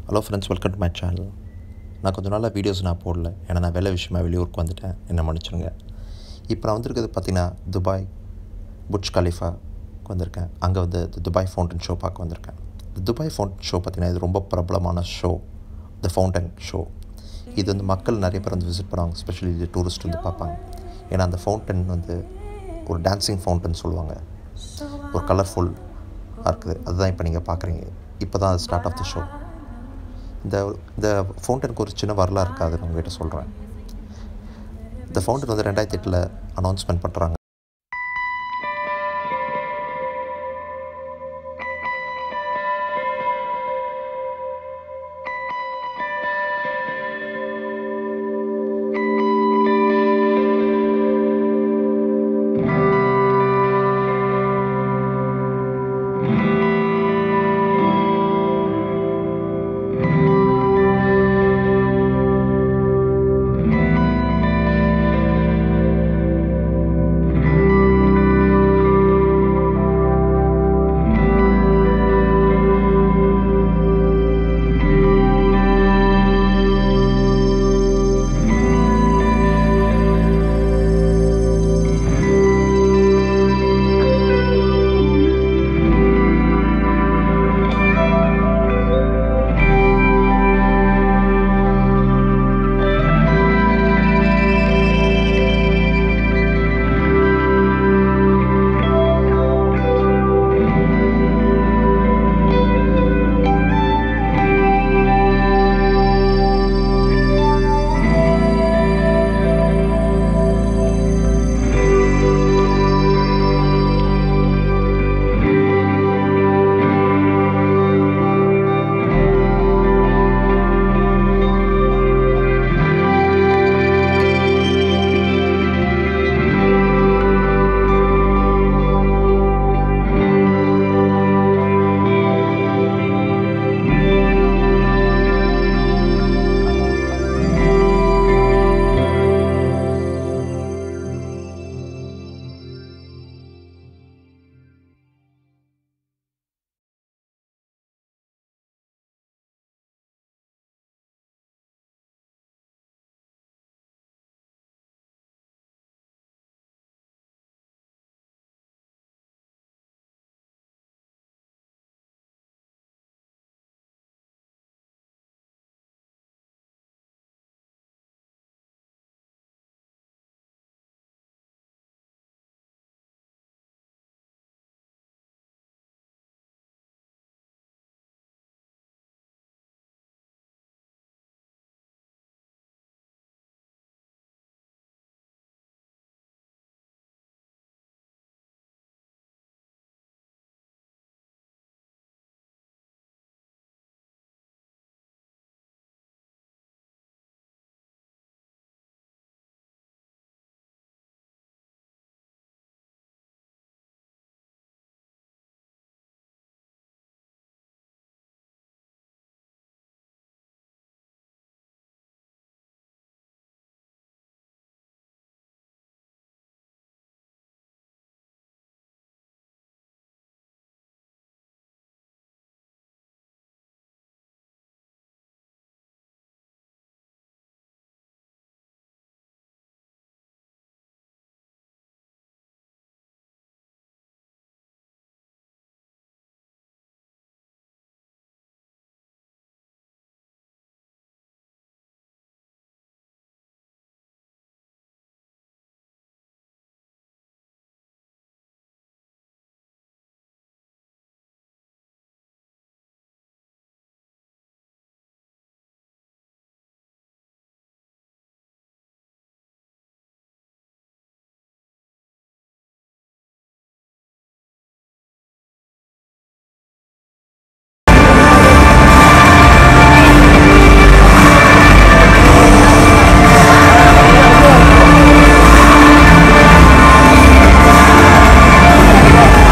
hello friends welcome to my channel நான் கொஞ்ச நாளாக வீடியோஸ் நான் போடல ஏன்னா நான் வேலை விஷயமா வெளியூருக்கு வந்துட்டேன் என்ன மன்னிச்சிருங்க இப்போ நான் வந்திருக்கிறது பார்த்தீங்கன்னா துபாய் புட்ஜ் கலிஃபாக்கு வந்திருக்கேன் அங்கே வந்து தி துபாய் ஃபவுண்டன் ஷோ பார்க்க வந்திருக்கேன் இந்த துபாய் ஃபவுண்டன் ஷோ பார்த்தீங்கன்னா இது ரொம்ப பிரபலமான ஷோ த ஃபவுண்டன் ஷோ இது வந்து மக்கள் நிறைய பேர் வந்து விசிட் பண்ணுவாங்க ஸ்பெஷலி இது டூரிஸ்ட் வந்து பார்ப்பாங்க ஏன்னா அந்த ஃபவுண்டன் வந்து ஒரு டான்ஸிங் ஃபவுண்டன் சொல்லுவாங்க ஒரு கலர்ஃபுல் இருக்குது அதுதான் இப்போ நீங்கள் பார்க்குறீங்க இப்போ தான் ஸ்டார்ட் ஆஃப் த ஷோ இந்த இந்த ஃபவுண்டனுக்கு ஒரு சின்ன வரலாறு இருக்காது நான் உங்ககிட்ட சொல்கிறேன் இந்த ஃபவுண்டன் வந்து ரெண்டாயிரத்தி எட்டில் அனௌன்ஸ்மெண்ட் பண்ணுறாங்க